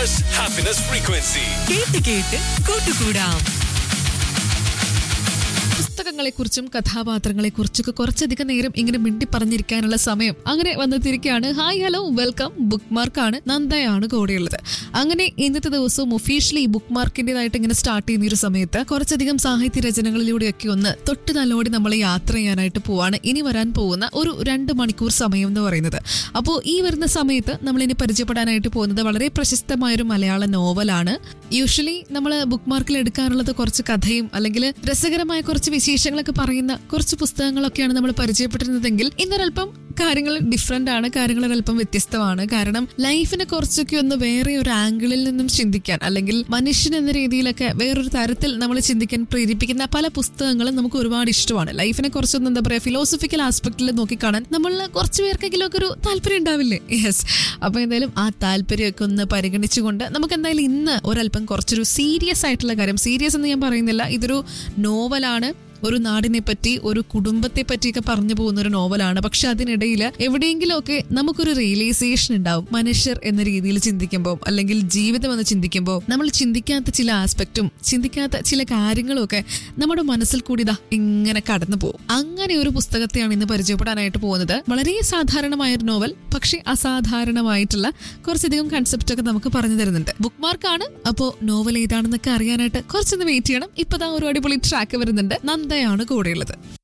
Qatar's happiness frequency. കേട്ട് കേട്ട് കൂട്ടുകൂടാം പുസ്തകങ്ങളെക്കുറിച്ചും കഥാപാത്രങ്ങളെക്കുറിച്ചൊക്കെ കുറച്ചധികം നേരം ഇങ്ങനെ മിണ്ടി പറഞ്ഞിരിക്കാനുള്ള സമയം അങ്ങനെ വന്നെത്തിയിരിക്കുകയാണ് ഹായ് ഹലോ വെൽക്കം ബുക്ക് മാർക്കാണ് നന്ദയാണ് കൂടെയുള്ളത് അങ്ങനെ ഇന്നത്തെ ദിവസവും ഒഫീഷ്യലി ബുക്ക് മാർക്കിൻ്റെതായിട്ട് ഇങ്ങനെ സ്റ്റാർട്ട് ചെയ്യുന്ന ഈ ഒരു സമയത്ത് കുറച്ചധികം സാഹിത്യ രചനകളിലൂടെയൊക്കെ ഒന്ന് തൊട്ട് നല്ലോടി നമ്മൾ യാത്ര ചെയ്യാനായിട്ട് പോവാണ് ഇനി വരാൻ പോകുന്ന ഒരു രണ്ട് മണിക്കൂർ സമയം എന്ന് പറയുന്നത് അപ്പോൾ ഈ വരുന്ന സമയത്ത് നമ്മൾ ഇനി പരിചയപ്പെടാനായിട്ട് പോകുന്നത് വളരെ പ്രശസ്തമായ ഒരു മലയാള നോവലാണ് യൂഷ്വലി നമ്മൾ ബുക്ക് മാർക്കിൽ എടുക്കാറുള്ളത് കുറച്ച് കഥയും അല്ലെങ്കിൽ രസകരമായ കുറച്ച് വിശേഷങ്ങളൊക്കെ പറയുന്ന കുറച്ച് പുസ്തകങ്ങളൊക്കെയാണ് നമ്മൾ പരിചയപ്പെട്ടിരുന്നതെങ്കിൽ ഇന്നൊരല്പം കാര്യങ്ങൾ ഡിഫറെന്റ് ആണ് കാര്യങ്ങൾ ഒരല്പം വ്യത്യസ്തമാണ് കാരണം ലൈഫിനെ കുറച്ചൊക്കെ ഒന്ന് വേറെ ഒരു ആംഗിളിൽ നിന്നും ചിന്തിക്കാൻ അല്ലെങ്കിൽ മനുഷ്യൻ എന്ന രീതിയിലൊക്കെ വേറൊരു തരത്തിൽ നമ്മൾ ചിന്തിക്കാൻ പ്രേരിപ്പിക്കുന്ന പല പുസ്തകങ്ങളും നമുക്ക് ഒരുപാട് ഇഷ്ടമാണ് ലൈഫിനെ കുറച്ചൊന്നും എന്താ പറയാ ഫിലോസഫിക്കൽ ആസ്പെക്റ്റിൽ നോക്കിക്കാണാൻ നമ്മൾ കുറച്ച് പേർക്കെങ്കിലും ഒക്കെ ഒരു താല്പര്യം ഉണ്ടാവില്ലേ യെസ് അപ്പൊ എന്തായാലും ആ താല്പര്യമൊക്കെ ഒന്ന് പരിഗണിച്ചുകൊണ്ട് നമുക്ക് എന്തായാലും ഇന്ന് ഒരല്പം കുറച്ചൊരു സീരിയസ് ആയിട്ടുള്ള കാര്യം സീരിയസ് എന്ന് ഞാൻ പറയുന്നില്ല ഇതൊരു നോവലാണ് ഒരു നാടിനെ പറ്റി ഒരു കുടുംബത്തെ പറ്റിയൊക്കെ പറഞ്ഞു പോകുന്ന ഒരു നോവലാണ് പക്ഷെ അതിനിടയിൽ എവിടെയെങ്കിലുമൊക്കെ നമുക്കൊരു റിയലൈസേഷൻ ഉണ്ടാവും മനുഷ്യർ എന്ന രീതിയിൽ ചിന്തിക്കുമ്പോൾ അല്ലെങ്കിൽ ജീവിതം എന്ന് ചിന്തിക്കുമ്പോൾ നമ്മൾ ചിന്തിക്കാത്ത ചില ആസ്പെക്റ്റും ചിന്തിക്കാത്ത ചില കാര്യങ്ങളും ഒക്കെ നമ്മുടെ മനസ്സിൽ കൂടി ഇതാ ഇങ്ങനെ കടന്നു പോകും അങ്ങനെ ഒരു പുസ്തകത്തെയാണ് ഇന്ന് പരിചയപ്പെടാനായിട്ട് പോകുന്നത് വളരെ സാധാരണമായ ഒരു നോവൽ പക്ഷെ അസാധാരണമായിട്ടുള്ള കുറച്ചധികം കൺസെപ്റ്റ് ഒക്കെ നമുക്ക് പറഞ്ഞു തരുന്നുണ്ട് ബുക്ക് മാർക്കാണ് അപ്പോ നോവൽ ഏതാണെന്നൊക്കെ അറിയാനായിട്ട് കുറച്ചൊന്ന് വെയിറ്റ് ചെയ്യണം ഇപ്പതാ ഒരു അടിപൊളി ട്രാക്ക് വരുന്നുണ്ട് നന്ദയാണ് കൂടെയുള്ളത്